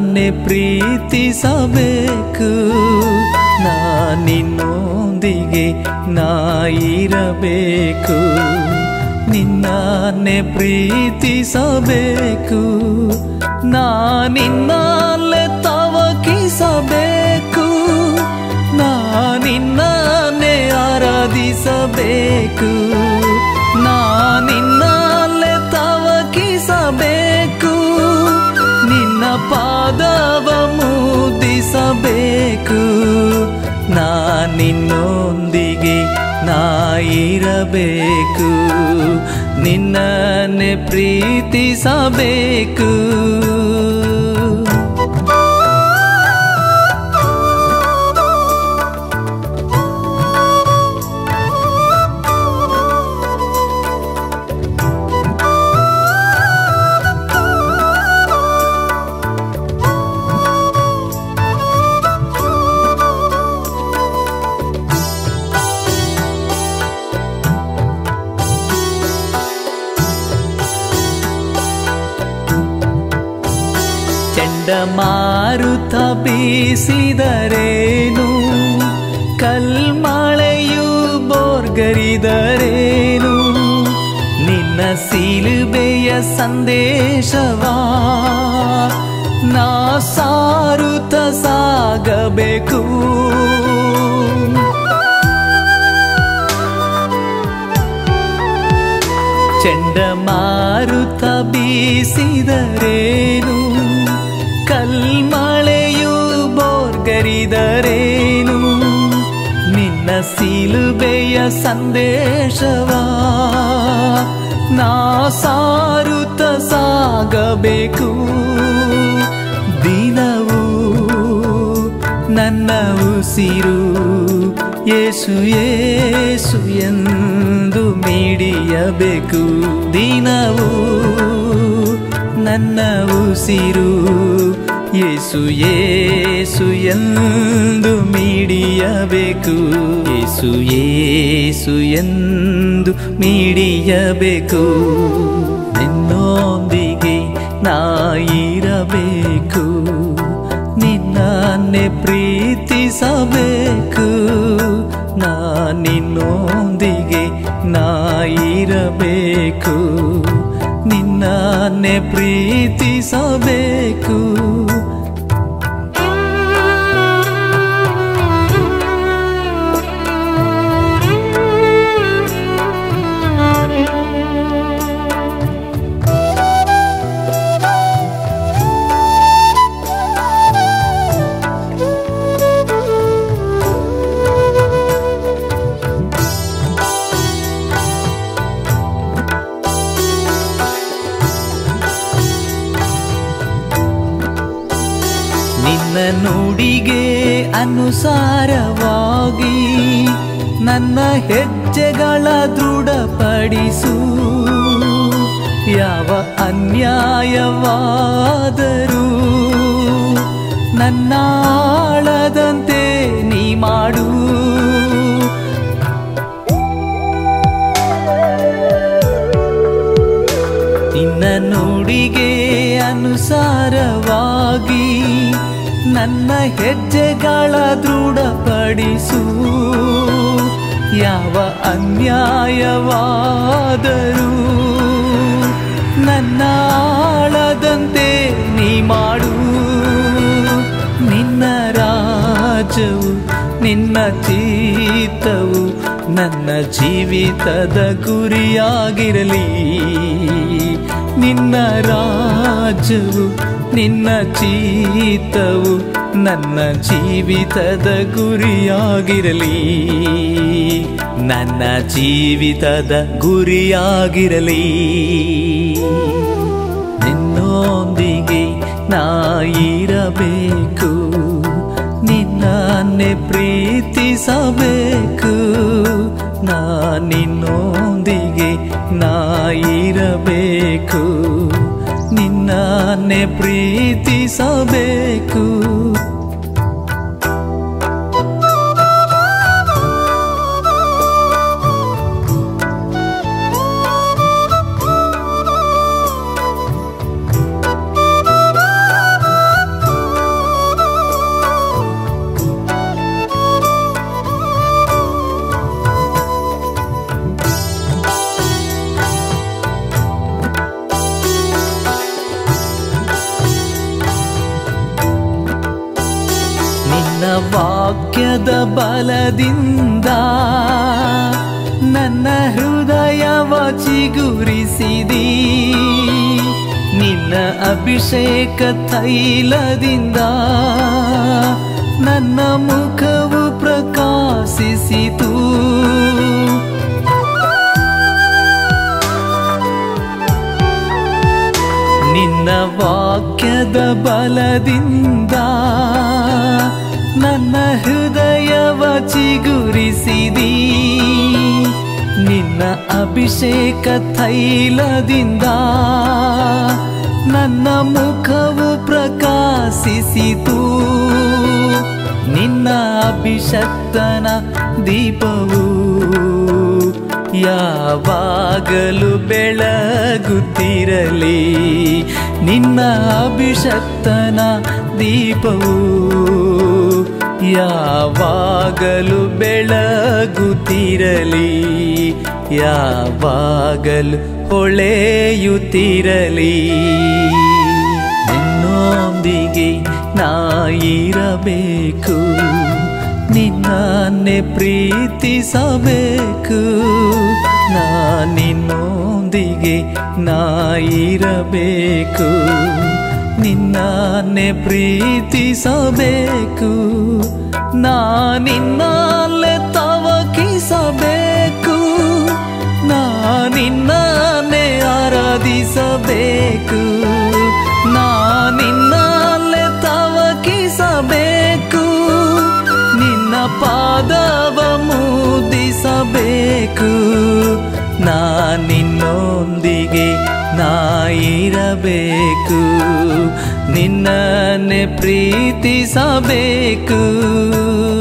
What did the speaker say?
ನಿನ್ನನ್ನೇ ಪ್ರೀತಿಸಬೇಕು ನಾ ನಿನ್ನೊಂದಿಗೆ ನಾ ಇರಬೇಕು ನಿನ್ನನ್ನೇ ಪ್ರೀತಿಸಬೇಕು ನಾ ನಿನ್ನಲ್ಲೇ ತವಕಿಸಬೇಕು ನಾ ನಿನ್ನನ್ನೇ ಆರಾಧಿಸಬೇಕು ನಾ ನಿನ್ನಲ್ಲೇ ತವಕಿಸಬೇಕು ನಿನ್ನ ಪಾದವ ಮುದಿಸಬೇಕು ನಾ ನಿನ್ನೊಂದಿಗೆ ನಾ ಇರಬೇಕು ನಿನ್ನನ್ನೇ ಪ್ರೀತಿಸಬೇಕು ಚಂಡಮಾರುತ ಬೀಸಿದರೇನು ಕಲ್ಮಳೆಯು ಬೋರ್ಗರಿದರೇನು ನಿನ್ನ ಸಿಲುಬೆಯ ಸಂದೇಶವಾ ನಾ ಸಾರುತ್ತ ಸಾಗಬೇಕು ಚಂಡಮಾರುತ ಬೀಸಿದರೇನು ಕಲ್ಮಳೆಯು ಬೋರ್ಗರಿದರೇನು ನಿನ್ನ ಸಿಲುಬೆಯ ಸಂದೇಶವಾ ನಾ ಸಾರುತ್ತ ಸಾಗಬೇಕು ದಿನವೂ ನನ್ನ ಉಸಿರು ಯೇಸು ಯೇಸು ಎಂದು ಮಿಡಿಯಬೇಕು ದಿನವೂ ನನ್ನ ಉಸಿರು ಯೇಸು ಯೇಸು ಎಂದು ಮಿಡಿಯಬೇಕು ಯೇಸು ಯೇಸು ಎಂದು ಮಿಡಿಯಬೇಕು ನಿನ್ನೊಂದಿಗೆ ನಾ ಇರಬೇಕು ನಿನ್ನನ್ನೇ ಪ್ರೀತಿಸಬೇಕು ನಾ ನಿನ್ನೊಂದಿಗೆ ನಾ ಇರಬೇಕು ನಿನ್ನನ್ನೇ ಪ್ರೀತಿಸಬೇಕು ನಿನ್ನ ನುಡಿಗೆ ಅನುಸಾರವಾಗಿ ನನ್ನ ಹೆಜ್ಜೆಗಳ ದೃಢಪಡಿಸು ಯಾವ ಅನ್ಯಾಯವಾದರೂ ನನ್ನಾಳದಂತೆ ನೀ ಮಾಡು ನಿನ್ನ ನುಡಿಗೆ ಅನುಸಾರವಾಗಿ ನನ್ನ ಹೆಜ್ಜೆಗಳ ದೃಢಪಡಿಸು ಯಾವ ಅನ್ಯಾಯವಾದರೂ ನನ್ನ ಆಳದಂತೆ ನೀ ಮಾಡು ನಿನ್ನ ರಾಜವು ನಿನ್ನ ಚೀತವು ನನ್ನ ಜೀವಿತದ ಗುರಿಯಾಗಿರಲಿ ನಿನ್ನ ರಾಜವು ನಿನ್ನ ಚೀತವು ನನ್ನ ಜೀವಿತದ ಗುರಿಯಾಗಿರಲಿ ನನ್ನ ಜೀವಿತದ ಗುರಿಯಾಗಿರಲಿ ನಿನ್ನೊಂದಿಗೆ ನಾ ಇರಬೇಕು ನಿನ್ನನ್ನೇ ಪ್ರೀತಿಸಬೇಕು ನಾ ನಿನ್ನೊಂದಿಗೆ ನಾ ಇರಬೇಕು ನಿನ್ನನ್ನೇ ಪ್ರೀತಿಸಬೇಕು ವಾಕ್ಯದ ಬಲದಿಂದ ನನ್ನ ಹೃದಯವ ಚಿಗುರಿಸಿದಿ ನಿನ್ನ ಅಭಿಷೇಕ ತೈಲದಿಂದ ನನ್ನ ಮುಖವು ಪ್ರಕಾಶಿಸಿತು ನಿನ್ನ ವಾಕ್ಯದ ಬಲದಿಂದ ನನ್ನ ಹೃದಯವ ಚಿಗುರಿಸಿದಿ ನಿನ್ನ ಅಭಿಷೇಕ ತೈಲದಿಂದ ನನ್ನ ಮುಖವು ಪ್ರಕಾಶಿಸಿತು ನಿನ್ನ ಅಭಿಷಕ್ತನ ದೀಪವು ಯಾವಾಗಲೂ ಬೆಳಗುತ್ತಿರಲಿ ನಿನ್ನ ಅಭಿಷಕ್ತನ ದೀಪವು ಯಾವಾಗಲೂ ಬೆಳಗುತ್ತಿರಲಿ ಯಾವಾಗಲೂ ಹೊಳೆಯುತ್ತಿರಲಿ ನಿನ್ನೊಂದಿಗೆ ನಾ ಇರಬೇಕು ನಿನ್ನನ್ನೇ ಪ್ರೀತಿಸಬೇಕು ನಾ ನಿನ್ನೊಂದಿಗೆ ನಾ ಇರಬೇಕು ನಿನ್ನನ್ನೇ ಪ್ರೀತಿಸಬೇಕು ನಾ ನಿನ್ನಲ್ಲೇ ತವಕಿಸಬೇಕು ನಾ ನಿನ್ನನ್ನೇ ಆರಾಧಿಸಬೇಕು ನಾ ನಿನ್ನಲ್ಲೇ ತವಕಿಸಬೇಕು ನಿನ್ನ ಪಾದವ ಮುದಿಸಬೇಕು ನಾ ನಿನ್ನೊಂದಿಗೆ ನಾ ಇರಬೇಕು ನಿನ್ನನ್ನೇ ಪ್ರೀತಿಸಬೇಕು